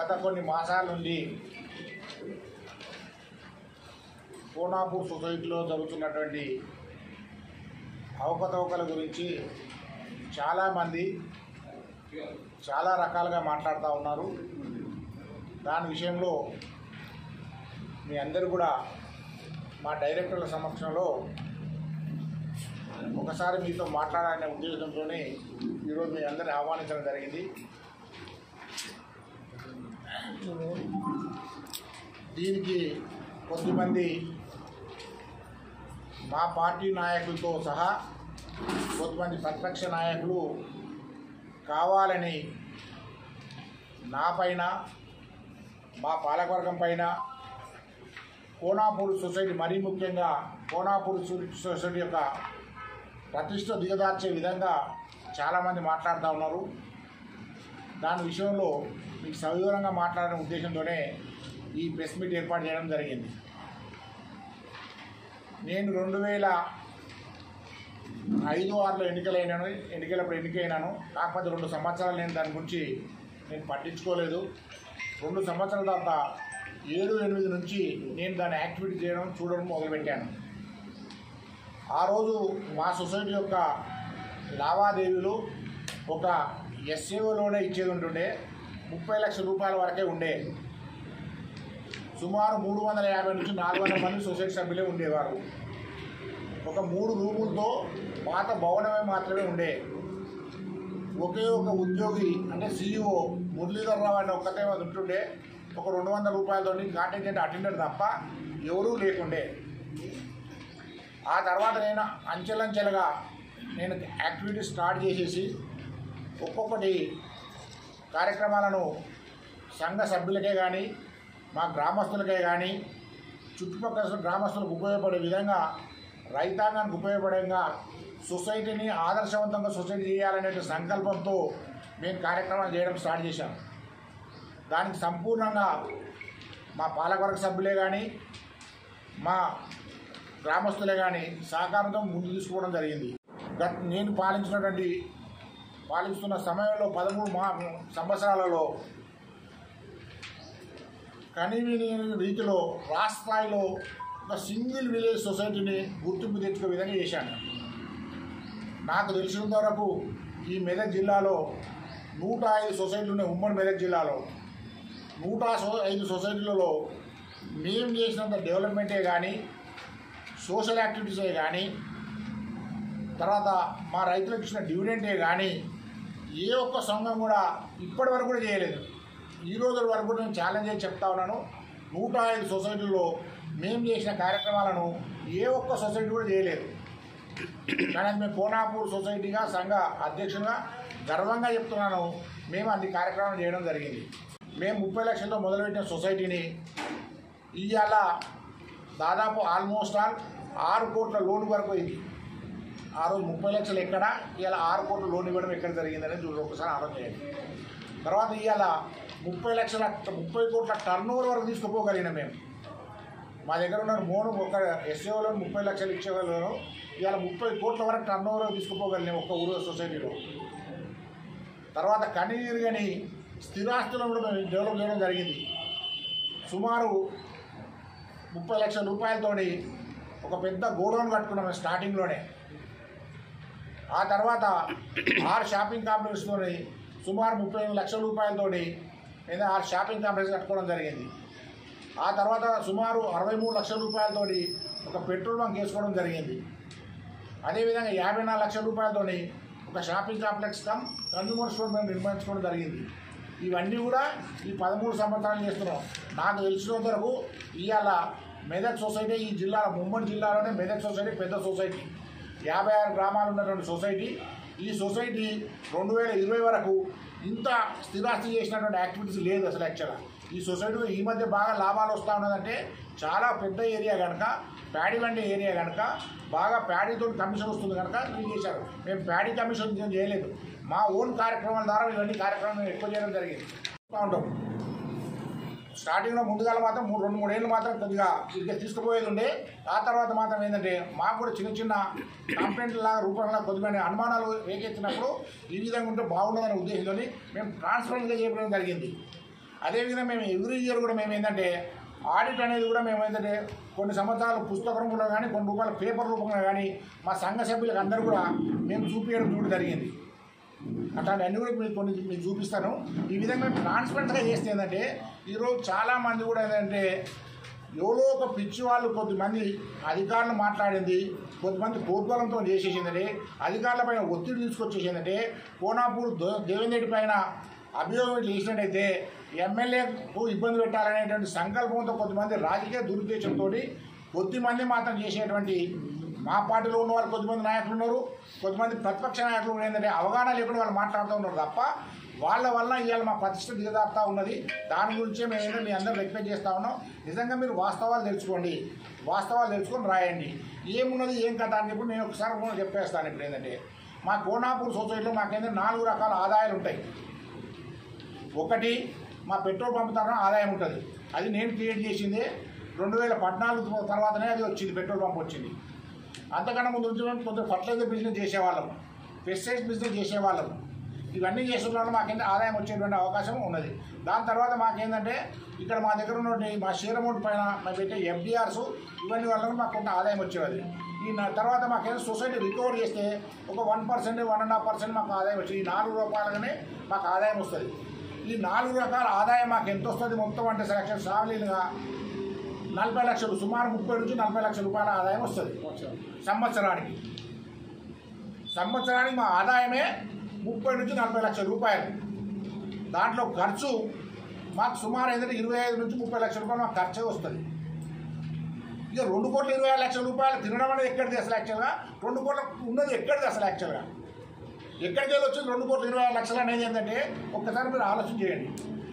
గత కొన్ని మాసాల నుండి కోనాపూర్ సొసైటీలో జరుగుతున్నటువంటి అవకతవకల గురించి చాలామంది చాలా రకాలుగా మాట్లాడుతూ ఉన్నారు దాని విషయంలో మీ అందరూ కూడా మా డైరెక్టర్ల సమక్షంలో ఒకసారి మీతో మాట్లాడాలనే ఉద్దేశంతోనే ఈరోజు మీ అందరిని ఆహ్వానించడం జరిగింది దీనికి కొద్దిమంది మా పార్టీ నాయకులతో సహా కొద్దిమంది ప్రతిపక్ష నాయకులు కావాలని నా పైన మా పాలకవర్గం పైన కోనాపూర్ సొసైటీ మరీ ముఖ్యంగా కోనాపూర్ సు- సొసైటీ యొక్క ప్రతిష్ట దిగదార్చే విధంగా చాలామంది మాట్లాడుతూ ఉన్నారు దాని విషయంలో మీకు సవివరంగా మాట్లాడిన ఉద్దేశంతోనే ఈ ప్రెస్ మీట్ ఏర్పాటు చేయడం జరిగింది నేను రెండు వేల ఐదు ఆరులో ఎన్నికలైనాను ఎన్నికలప్పుడు ఎన్నికైనాను కాకపోతే రెండు సంవత్సరాలు నేను దాని గురించి నేను పట్టించుకోలేదు రెండు సంవత్సరాల తర్వాత ఏడు ఎనిమిది నుంచి నేను దాన్ని యాక్టివిటీ చేయడం చూడడం మొదలుపెట్టాను ఆ రోజు మా సొసైటీ యొక్క లావాదేవీలు ఒక ఎస్ఏఓలోనే ఇచ్చేది ఉంటుండే ముప్పై లక్షల రూపాయల వరకే ఉండే సుమారు మూడు వందల యాభై నుంచి నాలుగు వందల మంది సొసైటీ సభ్యులే ఉండేవారు ఒక మూడు రూములతో పాత భవనమే మాత్రమే ఉండే ఒకే ఒక ఉద్యోగి అంటే సీఈఓ మురళీధర్ రావు అని ఒక్కతే ఉంటుండే ఒక రెండు వందల రూపాయలతో కాంటింజెంట్ అటెండర్ తప్ప ఎవరూ లేకుండే ఆ తర్వాత నేను అంచెలంచెలుగా నేను యాక్టివిటీ స్టార్ట్ చేసేసి ఒక్కొక్కటి కార్యక్రమాలను సంఘ సభ్యులకే కానీ మా గ్రామస్తులకే కానీ చుట్టుపక్కల గ్రామస్తులకు ఉపయోగపడే విధంగా రైతాంగానికి ఉపయోగపడేగా సొసైటీని ఆదర్శవంతంగా సొసైటీ చేయాలనే సంకల్పంతో మేము కార్యక్రమాలు చేయడం స్టార్ట్ చేశాం దానికి సంపూర్ణంగా మా పాలకవర్గ సభ్యులే కానీ మా గ్రామస్తులే కానీ సహకారంతో ముందు తీసుకోవడం జరిగింది గత నేను పాలించినటువంటి పాలిస్తున్న సమయంలో పదమూడు మా సంవత్సరాలలో కనివిని రీతిలో రాష్ట్ర స్థాయిలో ఒక సింగిల్ విలేజ్ సొసైటీని గుర్తింపు తెచ్చుకునే విధంగా చేశాను నాకు తెలిసినంత వరకు ఈ మెదక్ జిల్లాలో నూట ఐదు సొసైటీలు ఉన్నాయి ఉమ్మడి మెదక్ జిల్లాలో నూట సో- ఐదు సొసైటీలలో మేము చేసినంత డెవలప్మెంటే కానీ సోషల్ యాక్టివిటీసే కానీ తర్వాత మా రైతులకు ఇచ్చిన డివిడెంటే కానీ ఏ ఒక్క సంఘం కూడా ఇప్పటి వరకు కూడా చేయలేదు ఈ రోజుల వరకు కూడా నేను ఛాలెంజ్ చేసి చెప్తా ఉన్నాను నూట ఐదు సొసైటీల్లో మేము చేసిన కార్యక్రమాలను ఏ ఒక్క సొసైటీ కూడా చేయలేదు కానీ అది మేము కోనాపూర్ సొసైటీగా సంఘ అధ్యక్షునిగా గర్వంగా చెప్తున్నాను మేము అన్ని కార్యక్రమాలు చేయడం జరిగింది మేము ముప్పై లక్షలతో మొదలుపెట్టిన సొసైటీని ఇవాళ దాదాపు ఆల్మోస్ట్ ఆల్ ఆరు కోట్ల లోన్ వరకు అయింది ఆ రోజు ముప్పై లక్షలు ఎక్కడ ఇవాళ ఆరు కోట్ల లోన్ ఇవ్వడం ఎక్కడ జరిగిందనేది చూడండి ఒకసారి ఆలోచన చేయండి తర్వాత ఇవాళ ముప్పై లక్షల ముప్పై కోట్ల టర్న్ ఓవర్ వరకు తీసుకుపోగలిగిన మేము మా దగ్గర ఉన్న మోను ఒక ఎస్ఏలో ముప్పై లక్షలు ఇచ్చేవాళ్ళు ఇవాళ ముప్పై కోట్ల వరకు టర్న్ ఓవర్ తీసుకోపోగలిగినాం ఒక్క ఊరు సొసైటీలో తర్వాత కనీరుగని స్థిరాస్తులను కూడా మేము డెవలప్ చేయడం జరిగింది సుమారు ముప్పై లక్షల రూపాయలతోని ఒక పెద్ద గోడౌన్ కట్టుకున్నాం మేము స్టార్టింగ్లోనే ఆ తర్వాత ఆరు షాపింగ్ కాంప్లెక్స్తోని సుమారు ముప్పై ఎనిమిది లక్షల రూపాయలతోని నేను ఆరు షాపింగ్ కాంప్లెక్స్ కట్టుకోవడం జరిగింది ఆ తర్వాత సుమారు అరవై మూడు లక్షల రూపాయలతోని ఒక పెట్రోల్ బంక్ వేసుకోవడం జరిగింది అదేవిధంగా యాభై నాలుగు లక్షల రూపాయలతోని ఒక shopping complex cum consumer store మేము నిర్మించుకోవడం జరిగింది ఇవన్నీ కూడా ఈ పదమూడు సంవత్సరాలు చేస్తున్నాం నాకు తెలిసినంత వరకు ఇవాళ మెదక్ సొసైటీ ఈ జిల్లాలో ముమ్మడి జిల్లాలోనే మెదక్ సొసైటీ పెద్ద సొసైటీ యాభై ఆరు గ్రామాలు ఉన్నటువంటి సొసైటీ ఈ సొసైటీ రెండు వేల ఇరవై వరకు ఇంత స్థిరాస్తి చేసినటువంటి యాక్టివిటీస్ లేదు అసలు యాక్చువల్గా ఈ సొసైటీలో ఈ మధ్య బాగా లాభాలు వస్తూ ఉన్నదంటే చాలా పెద్ద ఏరియా కనుక ప్యాడీ వంటి ఏరియా కనుక బాగా ప్యాడీతో కమిషన్ వస్తుంది కనుక ఇది చేశారు మేము ప్యాడీ కమిషన్ ఏం చేయలేదు మా ఓన్ కార్యక్రమాల ద్వారా ఇవన్నీ కార్యక్రమాలు మేము ఎక్కువ చేయడం జరిగింది చూస్తూ ఉంటాం స్టార్టింగ్లో ముందుగా మాత్రం మూడు రెండు మూడు ఏళ్ళు మాత్రం కొద్దిగా ఇంకా తీసుకుపోయేది ఉండే ఆ తర్వాత మాత్రం ఏంటంటే మాకు కూడా చిన్న చిన్న కంప్లైంట్ లాగా రూపంలో కొద్దిగా అనుమానాలు రేకెత్తినప్పుడు ఈ విధంగా ఉంటే బాగుండదనే ఉద్దేశంతో మేము ట్రాన్స్పరెంట్గా చేయడం జరిగింది అదేవిధంగా మేము ఎవ్రీ ఇయర్ కూడా మేము ఏంటంటే ఆడిట్ అనేది కూడా మేము ఏంటంటే కొన్ని సంవత్సరాలు పుస్తక రూపంలో కానీ కొన్ని రూపాయల పేపర్ రూపంలో కానీ మా సంఘ సభ్యులకు అందరూ కూడా మేము చూపించడం చూడడం జరిగింది అట్లాంటి అన్ని కూడా మీకు కొన్ని మీకు చూపిస్తాను ఈ విధంగా ట్రాన్స్పరెంట్గా చేస్తే ఏంటంటే ఈరోజు చాలామంది కూడా ఏంటంటే ఎవరో ఒక పిచ్చి వాళ్ళు కొద్దిమంది అధికారులు మాట్లాడింది కొద్దిమంది కోద్బలంతో చేసేసిందంటే అధికారుల పైన ఒత్తిడి తీసుకొచ్చేసిందంటే కోనాపూర్ దో- దేవేంద్ర రెడ్డి పైన అభియోగం చేసినట్టయితే ఎమ్మెల్యేకు ఇబ్బంది పెట్టాలనేటువంటి సంకల్పంతో కొంతమంది రాజకీయ దురుద్దేశంతో కొద్దిమంది మాత్రం చేసేటువంటి మా పార్టీలో ఉన్న వాళ్ళు కొద్దిమంది నాయకులు ఉన్నారు కొద్దిమంది ప్రతిపక్ష నాయకులు కూడా ఏంటంటే అవగాహన లేకుండా వాళ్ళు మాట్లాడుతూ ఉన్నారు తప్ప వాళ్ళ వల్ల ఇవాళ మా ప్రతిష్ట దిగజారుతా ఉన్నది దాని గురించే మేము ఏంటంటే మీ అందరూ రిక్వెస్ట్ చేస్తా ఉన్నాం నిజంగా మీరు వాస్తవాలు తెలుసుకోండి వాస్తవాలు తెలుసుకొని రాయండి ఏమున్నది ఏం కథ అని చెప్పి నేను ఒకసారి కూడా చెప్పేస్తాను ఇప్పుడు ఏంటంటే మా కోనాపూర్ సొసైటీలో మాకేంటంటే నాలుగు రకాల ఆదాయాలు ఉంటాయి ఒకటి మా పెట్రోల్ పంప్ తరఫున ఆదాయం ఉంటుంది అది నేను క్రియేట్ చేసింది రెండు వేల పద్నాలుగు తర్వాతనే అది వచ్చింది పెట్రోల్ పంప్ వచ్చింది అంతకన్నా ముందు నుంచి మేము కొంచెం ఫర్టిలైజర్ బిజినెస్ చేసేవాళ్ళం పెస్టిసైడ్ బిజినెస్ చేసేవాళ్ళం ఇవన్నీ చేస్తున్న మాకేంటే ఆదాయం వచ్చేటువంటి అవకాశం ఉన్నది దాని తర్వాత మాకేంటంటే ఇక్కడ మా దగ్గర ఉన్న మా షేర్ అమౌంట్ పైన మేము పెట్టే ఎఫ్డిఆర్స్ ఇవన్నీ వల్ల మాకు కొంత ఆదాయం వచ్చేది ఈ నా- తర్వాత మాకేదో సొసైటీ రికవర్ చేస్తే ఒక one percent one and half percent మాకు ఆదాయం వచ్చింది ఈ నాలుగు రూపాయలుగానే మాకు ఆదాయం వస్తుంది ఈ నాలుగు రకాల ఆదాయం మాకు ఎంత వస్తుంది మొత్తం అంటే సెలక్షన్ సావలీలుగా నలభై లక్షలు సుమారు ముప్పై నుంచి నలభై లక్షల రూపాయల ఆదాయం వస్తుంది సంవత్సరానికి సంవత్సరానికి మా ఆదాయమే ముప్పై నుంచి నలభై లక్షల రూపాయలు దాంట్లో ఖర్చు మాకు సుమారు ఏంటంటే ఇరవై ఐదు నుంచి ముప్పై లక్షల రూపాయలు మాకు ఖర్చే వస్తుంది ఇక రెండు కోట్ల ఇరవై ఐదు లక్షల రూపాయలు తినడం అనేది ఎక్కడిది అసలు యాక్చువల్గా రెండు కోట్ల ఉన్నది ఎక్కడిది అసలు యాక్చువల్గా ఎక్కడికి వెళ్ళి వచ్చింది రెండు కోట్ల ఇరవై ఐదు లక్షలు అనేది ఏంటంటే ఒక్కసారి మీరు ఆలోచన చేయండి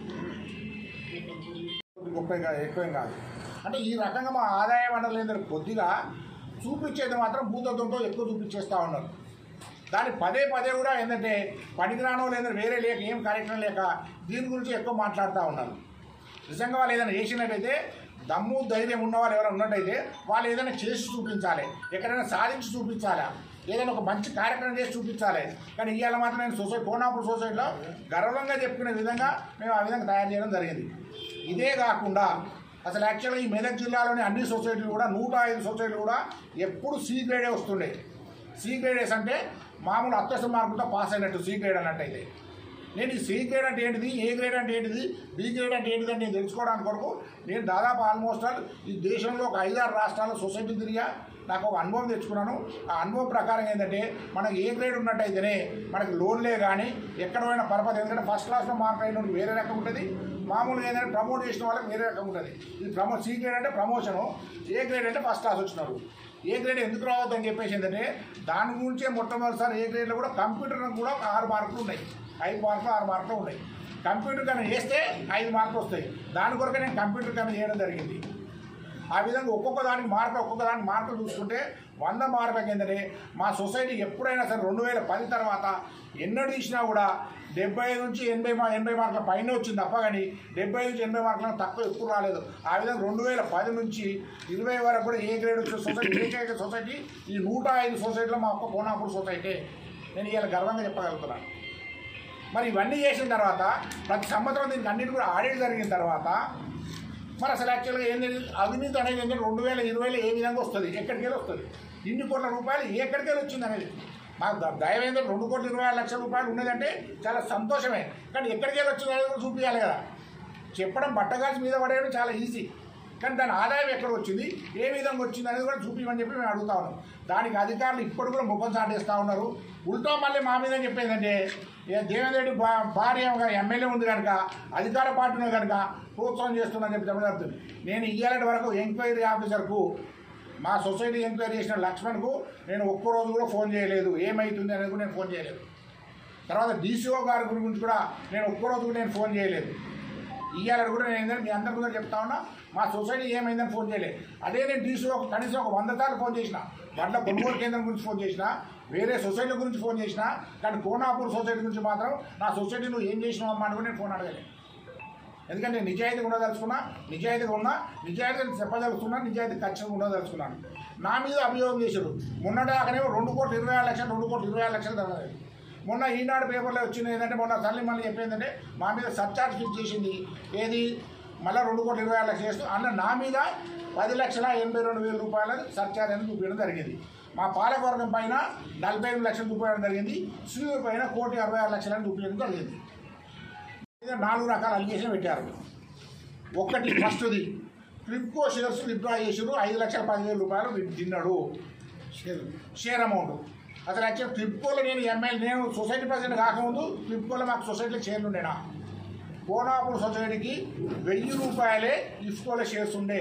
గొప్ప ఎక్కువేం కాదు అంటే ఈ రకంగా మా ఆదాయం వనరులు ఏంటంటే కొద్దిగా చూపించేది మాత్రం భూతత్వంతో ఎక్కువ చూపించేస్తూ ఉన్నారు దాన్ని పదే పదే కూడా ఏంటంటే పనికిరానో లేదా వేరే లేక ఏం కార్యక్రమం లేక దీని గురించి ఎక్కువ మాట్లాడుతూ ఉన్నారు నిజంగా వాళ్ళు ఏదైనా చేసినట్టయితే దమ్ము ధైర్యం ఉన్న వాళ్ళు ఎవరైనా ఉన్నట్టయితే వాళ్ళు ఏదైనా చేసి చూపించాలి ఎక్కడైనా సాధించి చూపించాలి ఏదైనా ఒక మంచి కార్యక్రమం చేసి చూపించాలి కానీ ఇవాళ మాత్రం నేను సొసైటీ కోనాపూర్ సొసైటీలో గర్వంగా చెప్పుకునే విధంగా మేము ఆ విధంగా తయారు చేయడం జరిగింది ఇదే కాకుండా అసలు యాక్చువల్గా ఈ మెదక్ జిల్లాలోని అన్ని సొసైటీలు కూడా నూట ఐదు సొసైటీలు కూడా ఎప్పుడు సి గ్రేడే వస్తుండే సి గ్రేడేస్ అంటే మామూలు అత్యవసర మార్కులతో పాస్ అయినట్టు సి గ్రేడ్ అన్నట్టయితే నేను ఈ సి గ్రేడ్ అంటే ఏంటిది ఏ గ్రేడ్ అంటే ఏంటిది బి గ్రేడ్ అంటే ఏంటిది అని నేను తెలుసుకోవడానికి కొరకు నేను దాదాపు ఆల్మోస్ట్ ఆల్ ఈ దేశంలో ఒక ఐదారు రాష్ట్రాల సొసైటీ తిరిగా నాకు ఒక అనుభవం తెచ్చుకున్నాను ఆ అనుభవం ప్రకారం ఏంటంటే మనకి ఏ గ్రేడ్ ఉన్నట్టయితేనే మనకి లోన్లే కానీ ఎక్కడ పోయినా పరపతి ఎందుకంటే ఫస్ట్ క్లాస్లో మార్క్ అయిన వాళ్ళకి వేరే రకం ఉంటుంది మామూలుగా ఏంటంటే ప్రమోట్ చేసిన వాళ్ళకి వేరే రకం ఉంటుంది ఈ ప్రమో సి గ్రేడ్ అంటే ప్రమోషను ఏ గ్రేడ్ అంటే ఫస్ట్ క్లాస్ వచ్చినారు ఏ గ్రేడ్ ఎందుకు రావద్దని చెప్పేసి ఏంటంటే దాని గురించే మొట్టమొదటిసారి ఏ గ్రేడ్లో కూడా కంప్యూటర్ కూడా ఒక ఆరు మార్కులు ఉన్నాయి ఐదు మార్కులు ఆరు మార్కులు ఉన్నాయి కంప్యూటర్ కన్నా వేస్తే ఐదు మార్కులు వస్తాయి దాని కొరకు నేను కంప్యూటర్ కన్నా చేయడం జరిగింది ఆ విధంగా ఒక్కొక్క దానికి మార్కులు ఒక్కొక్క దానికి మార్కులు చూసుకుంటే వంద మార్కులకి ఏంటంటే మా సొసైటీ ఎప్పుడైనా సరే రెండు వేల పది తర్వాత ఎన్నడూ ఇచ్చినా కూడా డెబ్బై ఐదు నుంచి ఎనభై మా ఎనభై మార్కుల పైన వచ్చింది తప్ప కానీ డెబ్బై ఐదు నుంచి ఎనభై మార్కుల తక్కువ ఎప్పుడు రాలేదు ఆ విధంగా రెండు వేల పది నుంచి ఇరవై వరకు కూడా ఏ గ్రేడ్ వచ్చిన సొసైటీ ఏకైక సొసైటీ ఈ నూట ఐదు సొసైటీలో మా ఒక్క కోనాపూర్ సొసైటీ నేను ఇవాళ గర్వంగా చెప్పగలుగుతున్నాను మరి ఇవన్నీ చేసిన తర్వాత ప్రతి సంవత్సరం దీనికి అన్నిటి కూడా ఆడిట్ జరిగిన తర్వాత మరి అసలు యాక్చువల్గా ఏంటి అవినీతి అనేది ఏంటంటే రెండు వేల ఇరవైలో ఏ విధంగా వస్తుంది ఎక్కడికి వెళ్ళి వస్తుంది ఇన్ని కోట్ల రూపాయలు ఎక్కడికి వెళ్ళి వచ్చింది అనేది మాకు ద- దయం ఏంటంటే రెండు కోట్ల ఇరవై ఆరు లక్షల రూపాయలు ఉన్నదంటే చాలా సంతోషమే కానీ ఎక్కడికి వెళ్ళి వచ్చింది అనేది కూడా చూపించాలి కదా చెప్పడం బట్టగాల్సి మీద పడేయడం చాలా ఈజీ కానీ దాని ఆదాయం ఎక్కడ వచ్చింది ఏ విధంగా వచ్చింది అనేది కూడా చూపించమని చెప్పి మేము అడుగుతా ఉన్నాం దానికి అధికారులు ఇప్పుడు కూడా ముఖం చాటేస్తూ ఉన్నారు ఉల్టా మళ్ళీ మా మీద చెప్పేదంటే ఏ దేవేంద్ర రెడ్డి భా భార్య ఒక ఎమ్మెల్యే ఉంది కనుక అధికార పార్టీ ఉంది కనుక ప్రోత్సాహం చేస్తుందని చెప్పి చెప్పడం నేను ఇయ్యాలంటి వరకు ఎంక్వైరీ ఆఫీసర్కు మా సొసైటీ ఎంక్వైరీ చేసిన లక్ష్మణ్కు నేను ఒక్క రోజు కూడా ఫోన్ చేయలేదు ఏమవుతుంది అనేది కూడా నేను ఫోన్ చేయలేదు తర్వాత డీసీఓ గారి గురించి కూడా నేను ఒక్క రోజు కూడా నేను ఫోన్ చేయలేదు ఇవాళ కూడా నేను ఏంటంటే మీ అందరి ముందు చెప్తా ఉన్నా మా సొసైటీ ఏమైందని ఫోన్ చేయలేదు అదే నేను డీసీఓ కనీసం ఒక వంద సార్లు ఫోన్ చేసిన వడ్ల కొనుగోలు కేంద్రం గురించి ఫోన్ చేసిన వేరే సొసైటీ గురించి ఫోన్ చేసిన కానీ కోనాపూర్ సొసైటీ గురించి మాత్రం నా సొసైటీ నువ్వు ఏం చేసినావు అమ్మా అని కూడా నేను ఫోన్ అడగలేదు ఎందుకంటే నేను నిజాయితీగా ఉండదలుచుకున్నా నిజాయితీగా ఉన్నా నిజాయితీ చెప్పదలుచుకున్నా నిజాయితీ ఖచ్చితంగా ఉండదలుచుకున్నాను నా మీద అభియోగం చేశారు మొన్నటిదాకానేమో రెండు కోట్ల ఇరవై ఆరు లక్షలు రెండు కోట్ల ఇరవై ఆరు లక్షలు తగ్గలేదు మొన్న ఈనాడు పేపర్లో వచ్చింది ఏంటంటే మొన్న తల్లి మళ్ళీ చెప్పిందంటే మా మీద సర్చార్జ్ ఫిక్స్ చేసింది ఏది మళ్ళీ రెండు కోట్ల ఇరవై ఆరు లక్షలు చేస్తూ అన్న నా మీద పది లక్షల ఎనభై రెండు వేల రూపాయల సర్చార్జ్ అనేది చూపించడం జరిగింది మా పాలకవర్గం పైన నలభై ఎనిమిది లక్షలు చూపించడం జరిగింది శ్రీవు పైన కోటి అరవై ఆరు లక్షలను చూపించడం జరిగింది మీద నాలుగు రకాల అలిగేషన్ పెట్టారు ఒకటి ఫస్ట్ది ఫ్లిప్కో షేర్స్ విత్డ్రా చేసారు ఐదు లక్షల పదివేల రూపాయలు వి- తిన్నాడు షేర్ షేర్ అమౌంట్ అసలు యాక్చువల్ ఫ్లిప్కోలో నేను ఎమ్మెల్యే నేను సొసైటీ ప్రెసిడెంట్ కాకముందు ఫ్లిప్కోలో మాకు సొసైటీలో షేర్లు ఉండేనా కోనాపూర్ సొసైటీకి వెయ్యి రూపాయలే ఇఫ్కోలో షేర్స్ ఉండే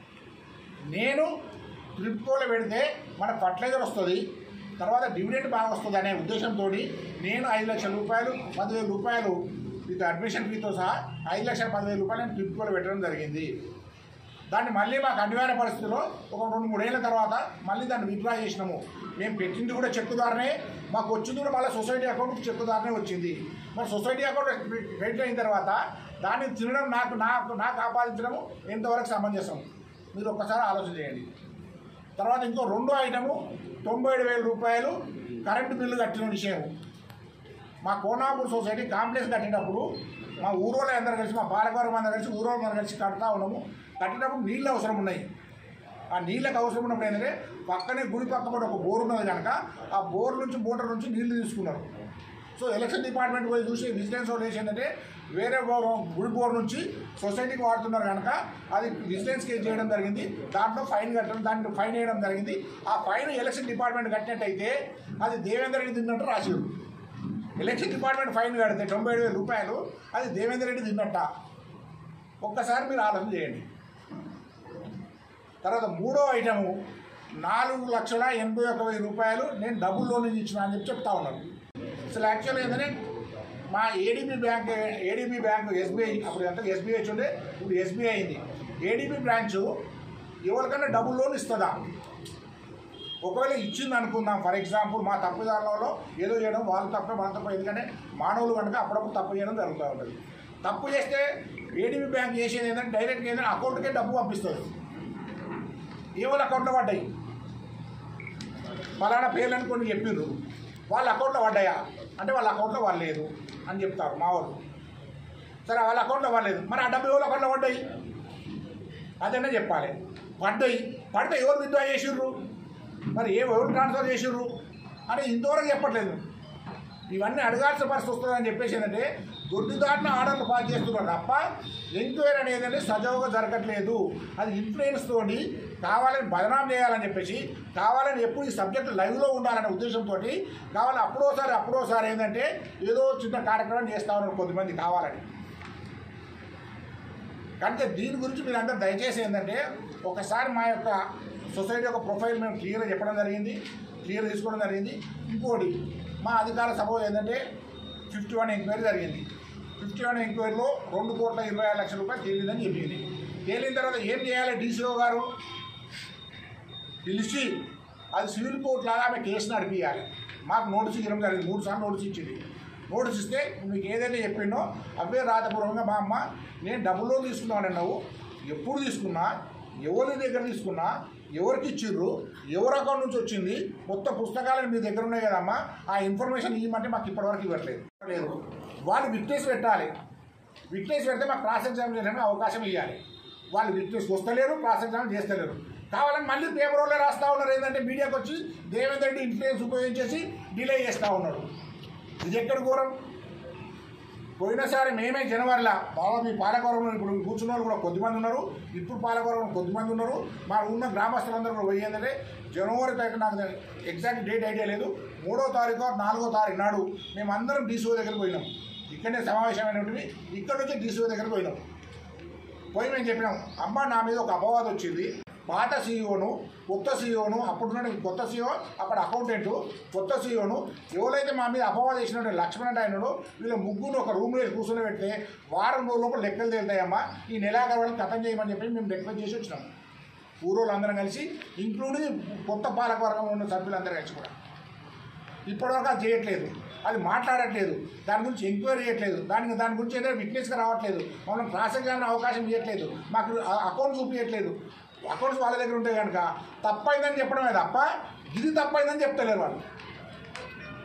నేను ఫ్లిప్కోలో పెడితే మన ఫర్టిలైజర్ వస్తుంది తర్వాత డివిడెండ్ బాగా వస్తుంది అనే ఉద్దేశంతో నేను ఐదు లక్షల రూపాయలు పదివేల రూపాయలు విత్ అడ్మిషన్ ఫీతో సహా ఐదు లక్షల పదివేల రూపాయలు నేను ఫ్లిప్కోలో పెట్టడం జరిగింది దాన్ని మళ్ళీ మాకు అనివార్య పరిస్థితిలో ఒక రెండు మూడేళ్ల తర్వాత మళ్ళీ దాన్ని విత్డ్రా చేసినాము మేము పెట్టింది కూడా చెక్కు ద్వారానే మాకు వచ్చింది కూడా మళ్ళీ సొసైటీ అకౌంట్ చెక్కు ద్వారానే వచ్చింది మరి సొసైటీ అకౌంట్ క్రెడిట్ అయిన తర్వాత దాన్ని తినడం నాకు నాకు నాకు ఆపాదించడము ఎంతవరకు సమంజసం మీరు ఒక్కసారి ఆలోచన చేయండి తర్వాత ఇంకో రెండో ఐటము తొంభై ఏడు వేల రూపాయలు కరెంటు బిల్లు కట్టిన విషయం మా కోనాపూర్ సొసైటీ కాంప్లెక్స్ కట్టినప్పుడు మా ఊరోళ్ళు అందరూ కలిసి మా పాలకవర్గం అందరూ కలిసి ఊరోళ్ళు అందరూ కలిసి కడతా ఉన్నాము కట్టినప్పుడు నీళ్ళు అవసరం ఉన్నాయి ఆ నీళ్ళకి అవసరం ఉన్నప్పుడు ఏంటంటే పక్కనే గుడి పక్క కూడా ఒక బోర్ ఉన్నది కనుక ఆ బోర్ నుంచి మోటార్ నుంచి నీళ్లు తీసుకున్నారు సో ఎలక్షన్ డిపార్ట్మెంట్ పోయి చూసి విజిలెన్స్ వాళ్ళు ఏంటంటే వేరే బోర్ గుడి బోర్ నుంచి సొసైటీకి వాడుతున్నారు కనుక అది విజిలెన్స్ కేసు చేయడం జరిగింది దాంట్లో ఫైన్ కట్టడం దాంట్లో ఫైన్ వేయడం జరిగింది ఆ ఫైన్ ఎలక్షన్ డిపార్ట్మెంట్ కట్టినట్టయితే అది దేవేందర్ రెడ్డి తిన్నట్టు రాశారు ఎలక్షన్ డిపార్ట్మెంట్ ఫైన్ కడితే తొంభై ఏడు వేల రూపాయలు అది దేవేందర్ రెడ్డి తిన్నట్ట ఒక్కసారి మీరు ఆలోచన చేయండి తర్వాత మూడో ఐటము నాలుగు లక్షల ఎనభై ఒక వెయ్యి రూపాయలు నేను డబుల్ లోన్ ఇచ్చిన అని చెప్పి చెప్తా ఉన్నాను అసలు యాక్చువల్గా ఏంటంటే మా ADB bank ADB bank SBI అప్పుడు ఎంత ఎస్బీఐ ఉండే ఇప్పుడు ఎస్బీఐ అయింది ఏడీబీ బ్రాంచ్ ఎవరికైనా డబుల్ లోన్ ఇస్తుందా ఒకవేళ ఇచ్చింది అనుకుందాం ఫర్ ఎగ్జాంపుల్ మా తప్పుదారులలో ఏదో చేయడం వాళ్ళు తప్పే మన తప్ప ఎందుకంటే మానవులు కనుక అప్పుడప్పుడు తప్పు చేయడం జరుగుతూ ఉంటుంది తప్పు చేస్తే ఏడీబీ బ్యాంక్ చేసేది ఏంటంటే డైరెక్ట్గా ఏంటంటే అకౌంట్కే డబ్బు పంపిస్తుంది ఎవరి అకౌంట్లో పడ్డాయి ఫలానా పేర్లని కొన్ని చెప్పిండ్రు వాళ్ళ అకౌంట్లో పడ్డాయా అంటే వాళ్ళ అకౌంట్లో వాళ్ళు లేదు అని చెప్తారు మా వాళ్ళు సరే వాళ్ళ అకౌంట్లో పడలేదు మరి ఆ డబ్బు ఎవరి అకౌంట్లో పడ్డాయి అదనే చెప్పాలి పడ్డాయి పడితే ఎవరు విత్డ్రా చేసిర్రు మరి ఏ ఎవరు ట్రాన్స్ఫర్ చేసిర్రు అని ఇంతవరకు చెప్పట్లేదు ఇవన్నీ అడగాల్సిన పరిస్థితి వస్తుందని చెప్పేసి ఏంటంటే దొడ్డిదాటిన ఆర్డర్లు పాస్ చేస్తున్నారు తప్ప ఎంక్వైరీ అనేది ఏంటంటే సజావుగా జరగట్లేదు అది ఇన్ఫ్లుయెన్స్ తోటి కావాలని బదనాం చేయాలని చెప్పేసి కావాలని ఎప్పుడు ఈ సబ్జెక్ట్ లైవ్లో ఉండాలనే ఉద్దేశంతో కావాలి అప్పుడోసారి అప్పుడోసారి ఏంటంటే ఏదో చిన్న కార్యక్రమం చేస్తా ఉన్నారు కొద్దిమంది కావాలని కనుక దీని గురించి మీరు అందరూ దయచేసి ఏంటంటే ఒకసారి మా యొక్క సొసైటీ యొక్క ప్రొఫైల్ మేము క్లియర్గా చెప్పడం జరిగింది క్లియర్ తీసుకోవడం జరిగింది ఇంకోటి మా అధికార సభ ఏంటంటే ఫిఫ్టీ వన్ ఎంక్వైరీ జరిగింది ఫిఫ్టీ వన్ ఎంక్వైరీలో రెండు కోట్ల ఇరవై ఆరు లక్షల రూపాయలు తేలిందని చెప్పింది తేలిన తర్వాత ఏం చేయాలి డీసీఓ గారు పిలిచి అది సివిల్ కోర్టు లాగా ఆమె కేసు నడిపించాలి మాకు నోటీస్ ఇవ్వడం జరిగింది మూడు సార్లు నోటీస్ ఇచ్చింది నోటీస్ ఇస్తే మీకు ఏదైతే చెప్పిండో అవే రాతపూర్వకంగా మా అమ్మ నేను డబ్బులో తీసుకున్నాను నువ్వు ఎప్పుడు తీసుకున్నా ఎవరి దగ్గర తీసుకున్నా ఎవరికి ఇచ్చిర్రు ఎవరి అకౌంట్ నుంచి వచ్చింది మొత్తం పుస్తకాలు మీ దగ్గర ఉన్నాయి కదమ్మా ఆ ఇన్ఫర్మేషన్ ఇవ్వమంటే మాకు ఇప్పటివరకు ఇవ్వట్లేదు లేదు వాళ్ళు విట్నెస్ పెట్టాలి విట్నెస్ పెడితే మాకు క్రాస్ ఎగ్జామినేషన్ అవకాశం ఇవ్వాలి వాళ్ళు విట్నెస్ వస్తలేరు క్రాస్ ఎగ్జామ్ చేస్తలేరు కావాలని మళ్ళీ పేపర్ వాళ్ళే రాస్తా ఉన్నారు ఏంటంటే మీడియాకి వచ్చి దేవేంద్ర రెడ్డి ఇన్ఫ్లుయెన్స్ ఉపయోగించేసి డిలే చేస్తూ ఉన్నాడు ఇది ఎక్కడ ఘోరం పోయినసారి మేమే జనవరిలో బాగా మీ పాలకవర్గంలో ఇప్పుడు కూర్చున్న వాళ్ళు కూడా కొద్దిమంది ఉన్నారు ఇప్పుడు పాలకవర్గంలో కొద్దిమంది ఉన్నారు మా ఉన్న గ్రామస్తులందరూ కూడా పోయి ఏంటంటే జనవరి తారీఖు నాకు ఎగ్జాక్ట్ డేట్ ఐడియా లేదు మూడో తారీఖు or నాలుగో తారీఖు నాడు మేమందరం డీసీఓ దగ్గరికి పోయినాం ఇక్కడనే సమావేశమైనటువంటి ఇక్కడ నుంచి డీసీఓ దగ్గరికి పోయినాం పోయి మేము చెప్పినాం అమ్మ నా మీద ఒక అపవాదం వచ్చింది పాత సీఈఓను కొత్త సీఈఓను అప్పుడున్న కొత్త సీఈఓ అక్కడ అకౌంటెంట్ కొత్త సీఈఓను ఎవరైతే మా మీద అపవాదం చేసినట్టు లక్ష్మణ్ అంటే ఆయనను వీళ్ళ ముగ్గురు ఒక రూమ్లో కూర్చొని పెడితే వారం రోజుల లోపల లెక్కలు తేలుతాయమ్మా ఈ నెలాఖరు వాళ్ళకి కథం చేయమని చెప్పి మేము రిక్వెస్ట్ చేసి వచ్చినాం ఊరోళ్ళు అందరం కలిసి ఇంక్లూడింగ్ కొత్త పాలకవర్గంలో ఉన్న సభ్యులందరూ కలిసి కూడా ఇప్పటివరకు అది చేయట్లేదు అది మాట్లాడట్లేదు దాని గురించి ఎంక్వైరీ చేయట్లేదు దానికి దాని గురించి ఏదైనా విట్నెస్గా రావట్లేదు మమ్మల్ని క్రాస్ ఎగ్జామిన్ అవకాశం ఇవ్వట్లేదు మాకు అకౌంట్ చూపించట్లేదు అకౌంట్స్ వాళ్ళ దగ్గర ఉంటాయి కనుక తప్పైందని చెప్పడమే తప్ప ఇది తప్పైందని చెప్తలేరు వాళ్ళు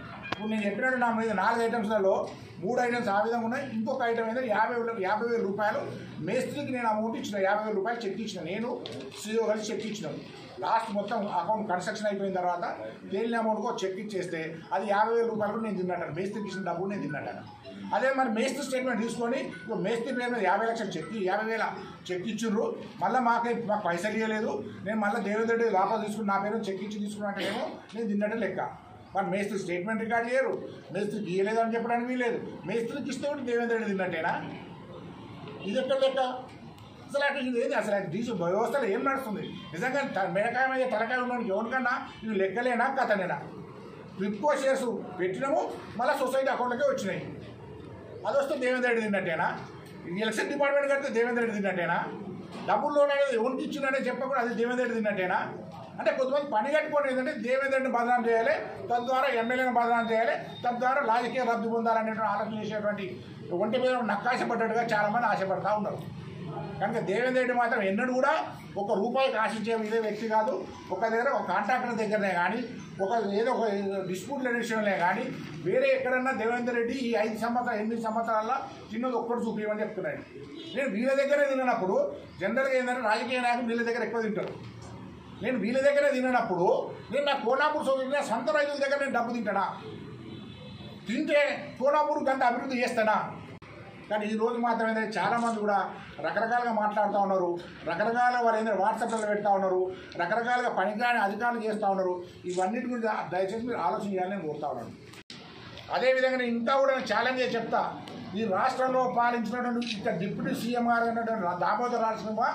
ఇప్పుడు నేను చెప్పినట్టు నా మీద నాలుగు ఐటమ్స్లలో మూడు ఐటమ్స్ ఆ విధంగా ఉన్నాయి ఇంకొక ఐటమ్ ఏంటంటే యాభై వేల యాభై వేల రూపాయలు మేస్త్రికి నేను అమౌంట్ ఇచ్చిన యాభై వేల రూపాయలు చెక్ ఇచ్చిన నేను సీఓ కలిసి చెక్ ఇచ్చినాను లాస్ట్ మొత్తం అకౌంట్ కన్స్ట్రక్షన్ అయిపోయిన తర్వాత తేలిన అమౌంట్కి ఒక చెక్ ఇచ్చేస్తే అది యాభై వేల రూపాయలు కూడా నేను తిన్నట్టాను మేస్త్రికి ఇచ్చిన డబ్బు నేను తిన్నట్టాను అదే మరి మేస్త్రి స్టేట్మెంట్ తీసుకొని ఇప్పుడు మేస్త్రి పేరు మీద యాభై లక్షలు చెక్ యాభై వేల చెక్ ఇచ్చిండ్రు మళ్ళీ మాకు మాకు పైసలు ఇవ్వలేదు నేను మళ్ళీ దేవేంద్ర రెడ్డి లోపల తీసుకుని నా పేరు చెక్ ఇచ్చి తీసుకున్నట్టేమో నేను తిన్నట్టే లెక్క మరి మేస్త్రి స్టేట్మెంట్ రికార్డ్ చేయరు మేస్త్రికి ఇవ్వలేదు అని చెప్పడానికి వీలేదు మేస్త్రికి ఇస్తే కూడా దేవేంద్ర రెడ్డి తిన్నట్టేనా ఇది ఎక్కడ లెక్క అసలు అక్కడ ఇది ఏంది అసలు డీసు వ్యవస్థలో ఏం నడుస్తుంది నిజంగా త- మెడకాయ మీద తలకాయ ఉండడానికి ఎవరికన్నా ఇది లెక్కలేనా కథనేనా ఫ్లిప్కో షేర్స్ పెట్టినాము మళ్ళీ సొసైటీ అకౌంట్లకే వచ్చినాయి అది వస్తే దేవేంద్ర రెడ్డి తిన్నట్టేనా ఈ ఎలక్షన్ డిపార్ట్మెంట్ కడితే దేవేంద్ర రెడ్డి తిన్నట్టేనా డబ్బులు లోన్ అనేది ఎవరికి ఇచ్చిందనే చెప్పకుండా అది దేవేంద్ర రెడ్డి తిన్నట్టేనా అంటే కొంతమంది పని కట్టుకోవడం ఏంటంటే దేవేంద్ర రెడ్డిని బదనాం చేయాలి తద్వారా ఎమ్మెల్యేని బదనాం చేయాలి తద్వారా రాజకీయ రద్దు పొందాలనేటువంటి ఆలోచన చేసేటువంటి ఒంటి మీద నక్కాశపడ్డట్టుగా చాలామంది ఆశపడతా ఉన్నారు కనుక దేవేంద్ర రెడ్డి మాత్రం ఎన్నడూ కూడా ఒక రూపాయికి ఆశించే ఇదే వ్యక్తి కాదు ఒక దగ్గర ఒక కాంట్రాక్టర్ దగ్గరనే కానీ ఒక ఏదో ఒక డిస్ప్యూట్ విషయంలో కానీ వేరే ఎక్కడన్నా దేవేంద్ర రెడ్డి ఈ ఐదు సంవత్సరాలు ఎనిమిది సంవత్సరాల చిన్నది ఒక్కటి చూపించమని చెప్తున్నాడు నేను వీళ్ళ దగ్గరే తిననప్పుడు జనరల్గా ఏంటంటే రాజకీయ నాయకులు వీళ్ళ దగ్గర ఎక్కువ తింటారు నేను వీళ్ళ దగ్గరే తిననప్పుడు నేను నా కోనాపూర్ సోదరి సొంత రైతుల దగ్గర నేను డబ్బు తింటానా తింటే కోనాపూర్ గంట అభివృద్ధి చేస్తానా కానీ ఈ రోజు మాత్రం ఏంటంటే చాలా మంది కూడా రకరకాలుగా మాట్లాడుతూ ఉన్నారు రకరకాల వారు ఏంటంటే వాట్సాప్లో పెడతా ఉన్నారు రకరకాలుగా పనికిరాని అధికారులు చేస్తూ ఉన్నారు ఇవన్నిటి గురించి దయచేసి మీరు ఆలోచన చేయాలని నేను కోరుతా ఉన్నాను అదేవిధంగా నేను ఇంకా కూడా నేను ఛాలెంజ్ చేసి చెప్తా ఈ రాష్ట్రంలో పాలించినటువంటి ఇక్కడ డిప్యూటీ సీఎం గారు అయినటువంటి రా- దామోదర్ రాజసింహ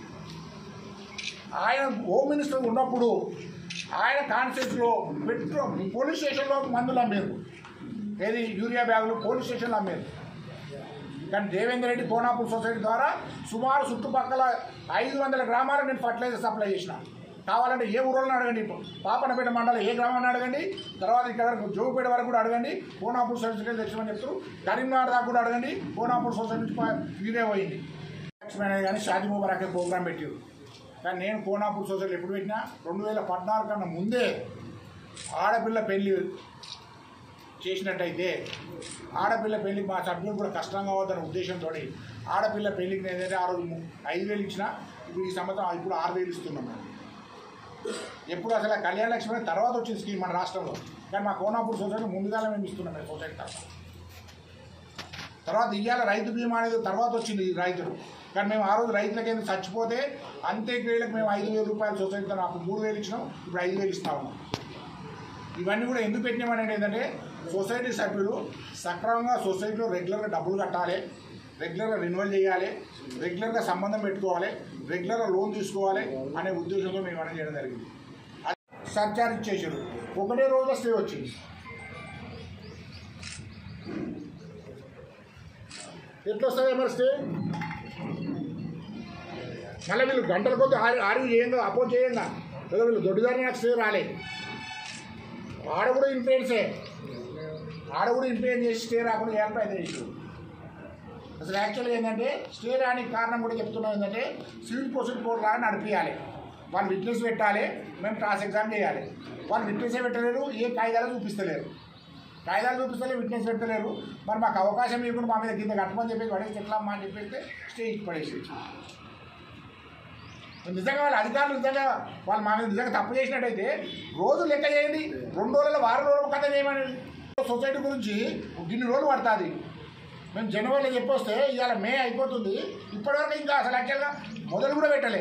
ఆయన హోమ్ మినిస్టర్ ఉన్నప్పుడు ఆయన కాన్స్టిట్యూన్సీలో పెట్రో పోలీస్ స్టేషన్లో మందులు అమ్మారు ఏది యూరియా బ్యాగులు పోలీస్ స్టేషన్లో అమ్మారు కానీ దేవేందర్ రెడ్డి కోనాపూర్ సొసైటీ ద్వారా సుమారు చుట్టుపక్కల ఐదు వందల గ్రామాలకు నేను ఫర్టిలైజర్ సప్లై చేసిన కావాలంటే ఏ ఊరోళ్ళని అడగండి పాపనపేట మండలం ఏ గ్రామాన్ని అడగండి తర్వాత ఇక్కడ జోగుపేట వరకు కూడా అడగండి కోనాపూర్ సొసైటీ తెచ్చమని చెప్తారు కరీంనగర్ దాకా కూడా అడగండి కోనాపూర్ సొసైటీ నుంచి పా- వీరే పోయింది లక్ష్మీ అనేది కానీ షాజీ ముబారక్ ప్రోగ్రామ్ పెట్టారు కానీ నేను కోనాపూర్ సొసైటీ ఎప్పుడు పెట్టినా రెండు వేల పద్నాలుగు కన్నా ముందే ఆడపిల్ల పెళ్లి చేసినట్టయితే ఆడపిల్ల పెళ్లికి మా సభ్యులు కూడా కష్టంగా అవుతున్న ఉద్దేశంతో ఆడపిల్ల పెళ్లికి నేను ఏదైతే ఆ రోజు ము- ఐదు వేలు ఇచ్చిన ఇప్పుడు ఈ సంవత్సరం ఇప్పుడు ఆరు వేలు ఇస్తున్నాం మేము ఎప్పుడు అసలు ఆ కళ్యాణ లక్ష్మి అనేది తర్వాత వచ్చింది స్కీమ్ మన రాష్ట్రంలో కానీ మా కోనాపూర్ సొసైటీ ముందుగానే మేము ఇస్తున్నాం మేము సొసైటీ తరఫున తర్వాత ఇవాళ రైతు బీమా అనేది తర్వాత వచ్చింది ఈ రైతులు కానీ మేము ఆ రోజు రైతులకి ఏదో చచ్చిపోతే అంత్యక్రియలకు మేము ఐదు వేల రూపాయలు సొసైటీ తరఫున అప్పుడు మూడు వేలు ఇచ్చినాం ఇప్పుడు ఐదు వేలు ఇస్తా ఉన్నాం ఇవన్నీ కూడా ఎందుకు పెట్టినామని ఏంటంటే సొసైటీ సభ్యులు సక్రమంగా సొసైటీలో రెగ్యులర్గా డబ్బులు కట్టాలి రెగ్యులర్గా రెన్యువల్ చేయాలి రెగ్యులర్గా సంబంధం పెట్టుకోవాలి రెగ్యులర్గా లోన్ తీసుకోవాలి అనే ఉద్దేశంతో మేము ఇవన్నీ చేయడం జరిగింది అది సర్చార్జ్ చేసారు ఒకటే రోజులో స్టే వచ్చింది ఎట్లా వస్తుంది మరి స్టే మళ్ళీ వీళ్ళు గంటల కొద్ది ఆరి ఆరి చేయంగా అపోజ్ చేయంగా లేదా వీళ్ళు దొడ్డిదారి నాకు స్టే రాలేదు ఆడ కూడా ఇన్ఫ్లుయెన్సే ఆడ కూడా ఇన్ఫ్లుయెన్స్ చేసి స్టే రాకుండా చేయాలని ప్రయత్నం చేసారు అసలు యాక్చువల్గా ఏంటంటే స్టే రానికి కారణం కూడా చెప్తున్నాం ఏంటంటే సివిల్ ప్రొసీడ్ కోర్టు లాగా నడిపించాలి వాళ్ళు విట్నెస్ పెట్టాలి మేము క్రాస్ ఎగ్జామ్ చేయాలి వాళ్ళు విట్నెసే పెట్టలేరు ఏ కాగితాలు చూపిస్తలేరు కాగితాలు చూపిస్తలేరు విట్నెస్ పెట్టలేరు మరి మాకు అవకాశం ఇవ్వకుండా మా మీద కింద కట్టమని చెప్పేసి పడేసి ఎట్లా అమ్మా అని చెప్పేస్తే స్టే ఇచ్చి పడేసి నిజంగా వాళ్ళ అధికారులు నిజంగా వాళ్ళు మా మీద నిజంగా తప్పు చేసినట్టయితే రోజు లెక్క చేయండి రెండు రోజుల వారం రోజుల కథ చేయమని సొసైటీ గురించి ఇన్ని రోజులు పడుతుంది మేము జనవరిలో చెప్పొస్తే ఇవాళ మే అయిపోతుంది ఇప్పటివరకు ఇంకా అసలు యాక్చువల్గా మొదలు కూడా పెట్టలే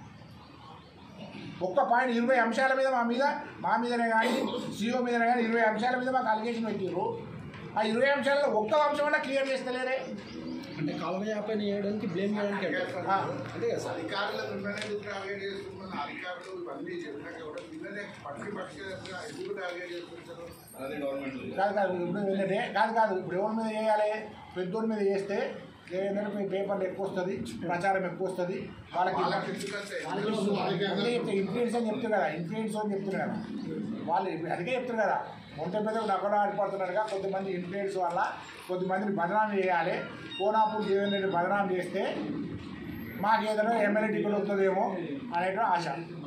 ఒక్క పాయింట్ ఇరవై అంశాల మీద మా మీద మా మీదనే కానీ సీఓ మీదనే కానీ ఇరవై అంశాల మీద మాకు అలిగేషన్ పెట్టారు ఆ ఇరవై అంశాలలో ఒక్క అంశం కూడా క్లియర్ చేస్తలేరే అంటే కాలయాపన చేయడానికి బ్లేమ్ చేయడానికి అంటారు ఆ, అంతే కదా సార్ అధికారులకు ఉండలేదు టార్గెట్ చేస్తున్న అధికారులు ఇవన్నీ చెప్పినాక కూడా పిల్లలే పట్టి పక్షంగా ఎందుకు టార్గెట్ చేస్తుంటారు అదే గవర్నమెంట్ కాదు కాదు ఇప్పుడు ఏంటంటే కాదు కాదు ఇప్పుడు ఎవరి మీద చేయాలి పెద్దోడి మీద చేస్తే ఏంటంటే మీ పేపర్లు ఎక్కువ వస్తుంది ప్రచారం ఎక్కువ వస్తుంది వాళ్ళకి వాళ్ళకి ఎందుకంటే అదే చెప్తే ఇన్ఫ్లుయెన్స్ అని చెప్తారు కదా ఇన్ఫ్లుయెన్స్ అని చెప్తున్నారు కదా వాళ్ళు ఇప్పుడు అదిగే చెప్తారు కదా మొంట పెద్ద నగడ ఆడిపడుతున్నారుగా కొద్దిమంది ఇన్ఫ్లుయెన్స్ వల్ల కొద్దిమందిని బదనాం చేయాలి కోనాపూర్ జీవన్ రెడ్డి బదనాం చేస్తే మాకు ఏదైనా ఎమ్మెల్యే టికెట్ వస్తుందేమో అనేటువంటి ఆశ